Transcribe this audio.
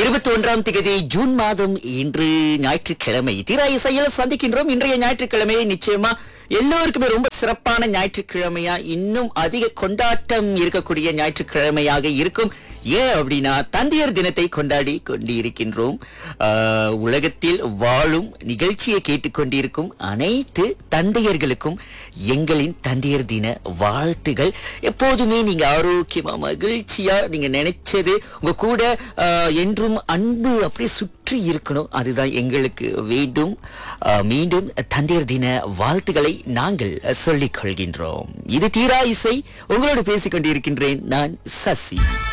இருபத்தி ஒன்றாம் திகதி ஜூன் மாதம் இன்று ஞாயிற்றுக்கிழமை தீரா இசையில் சந்திக்கின்றோம் இன்றைய ஞாயிற்றுக்கிழமை நிச்சயமா எல்லோருக்குமே ரொம்ப சிறப்பான ஞாயிற்றுக்கிழமையா இன்னும் அதிக கொண்டாட்டம் இருக்கக்கூடிய ஞாயிற்றுக்கிழமையாக இருக்கும் ஏன் அப்படின்னா தந்தையர் தினத்தை கொண்டாடி கொண்டிருக்கின்றோம் ஆஹ், உலகத்தில் வாழும் நிகழ்ச்சியை கேட்டுக்கொண்டிருக்கும் அனைத்து தந்தையர்களுக்கும் எங்களின் தந்தையர் தின வாழ்த்துகள் எப்போதுமே நீங்க ஆரோக்கியமா மகிழ்ச்சியா நீங்க நினைச்சது உங்க கூட ஆஹ், என்றும் அன்பு அப்படியே சுற்றி இருக்கணும் அதுதான் எங்களுக்கு வேண்டும் ஆஹ், மீண்டும் தந்தையர் தின வாழ்த்துக்களை நாங்கள் சொல்லிக் கொள்கின்றோம் இது தீரா இசை உங்களோடு பேசிக் கொண்டிருக்கின்றேன் நான் சசி